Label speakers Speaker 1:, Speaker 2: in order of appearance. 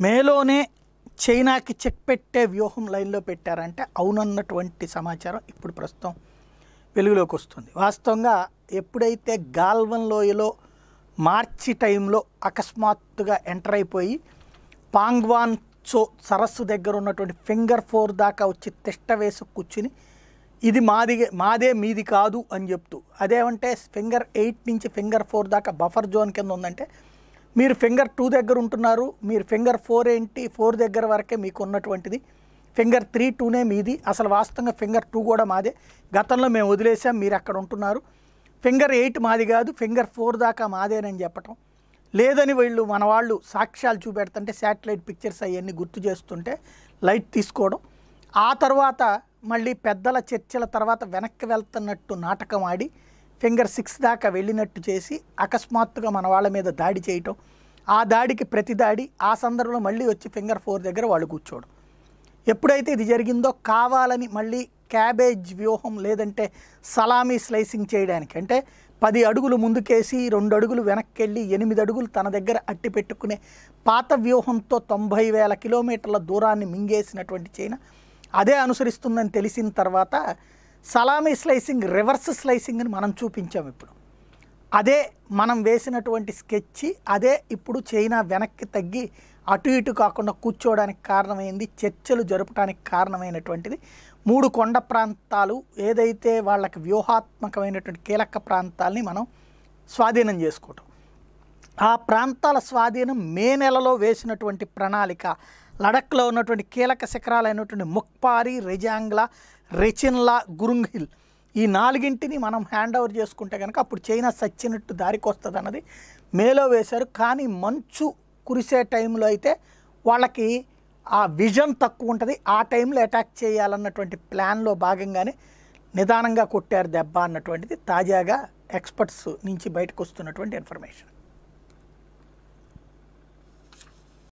Speaker 1: మేలోనే చైనాకి చెక్ పెట్టే వ్యూహం లైన్లో పెట్టారంటే అవునన్నటువంటి సమాచారం ఇప్పుడు ప్రస్తుతం వెలుగులోకి వస్తుంది వాస్తవంగా ఎప్పుడైతే గాల్వన్ లోయలో మార్చి టైంలో అకస్మాత్తుగా ఎంటర్ అయిపోయి పాంగ్వాన్ చో సరస్సు దగ్గర ఉన్నటువంటి ఫింగర్ ఫోర్ దాకా వచ్చి తిష్ట వేసి కూర్చుని ఇది మాది మాదే మీది కాదు అని చెప్తూ అదేమంటే ఫింగర్ ఎయిట్ నుంచి ఫింగర్ ఫోర్ దాకా బఫర్ జోన్ కింద ఉందంటే మీరు ఫింగర్ టూ దగ్గర ఉంటున్నారు మీరు ఫింగర్ ఫోర్ ఏంటి ఫోర్ దగ్గర వరకే మీకు ఉన్నటువంటిది ఫింగర్ త్రీ టూనే మీది అసలు వాస్తవంగా ఫింగర్ టూ కూడా మాదే గతంలో మేము వదిలేసాం మీరు అక్కడ ఉంటున్నారు ఫింగర్ ఎయిట్ మాది కాదు ఫింగర్ ఫోర్ దాకా మాదేనని చెప్పటం లేదని వీళ్ళు మన వాళ్ళు సాక్ష్యాలు చూపెడుతుంటే శాటిలైట్ పిక్చర్స్ అవన్నీ గుర్తు చేస్తుంటే లైట్ తీసుకోవడం ఆ తర్వాత మళ్ళీ పెద్దల చర్చల తర్వాత వెనక్కి వెళ్తున్నట్టు నాటకం ఆడి ఫింగర్ సిక్స్ దాకా వెళ్ళినట్టు చేసి అకస్మాత్తుగా మన వాళ్ళ మీద దాడి చేయటం ఆ దాడికి ప్రతి దాడి ఆ సందర్భంలో మళ్ళీ వచ్చి ఫింగర్ ఫోర్ దగ్గర వాళ్ళు కూర్చోవడం ఎప్పుడైతే ఇది జరిగిందో కావాలని మళ్ళీ క్యాబేజ్ వ్యూహం లేదంటే సలామీ స్లైసింగ్ చేయడానికి అంటే పది అడుగులు ముందుకేసి రెండు అడుగులు వెనక్కి వెళ్ళి ఎనిమిది అడుగులు తన దగ్గర అట్టి పెట్టుకునే పాత వ్యూహంతో తొంభై వేల కిలోమీటర్ల దూరాన్ని మింగేసినటువంటి చైనా అదే అనుసరిస్తుందని తెలిసిన తర్వాత సలామీ స్లైసింగ్ రివర్స్ స్లైసింగ్ అని మనం చూపించాం ఇప్పుడు అదే మనం వేసినటువంటి స్కెచ్ అదే ఇప్పుడు చైనా వెనక్కి తగ్గి అటు ఇటు కాకుండా కూర్చోవడానికి కారణమైంది చర్చలు జరపడానికి కారణమైనటువంటిది మూడు కొండ ప్రాంతాలు ఏదైతే వాళ్ళకి వ్యూహాత్మకమైనటువంటి కీలక ప్రాంతాల్ని మనం స్వాధీనం చేసుకోవటం ఆ ప్రాంతాల స్వాధీనం మే నెలలో వేసినటువంటి ప్రణాళిక లడఖ్లో ఉన్నటువంటి కీలక శిఖరాలైనటువంటి ముక్పారి రెజాంగ్లా రెచిన్లా గురుంగ్ హిల్ ఈ నాలుగింటిని మనం హ్యాండ్ ఓవర్ చేసుకుంటే కనుక అప్పుడు చైనా సచ్చినట్టు దారికి వస్తుంది అన్నది మేలో వేశారు కానీ మంచు కురిసే టైంలో అయితే వాళ్ళకి ఆ విజన్ తక్కువ ఉంటుంది ఆ టైంలో అటాక్ చేయాలన్నటువంటి ప్లాన్లో భాగంగానే నిదానంగా కొట్టారు దెబ్బ అన్నటువంటిది తాజాగా ఎక్స్పర్ట్స్ నుంచి బయటకు వస్తున్నటువంటి ఇన్ఫర్మేషన్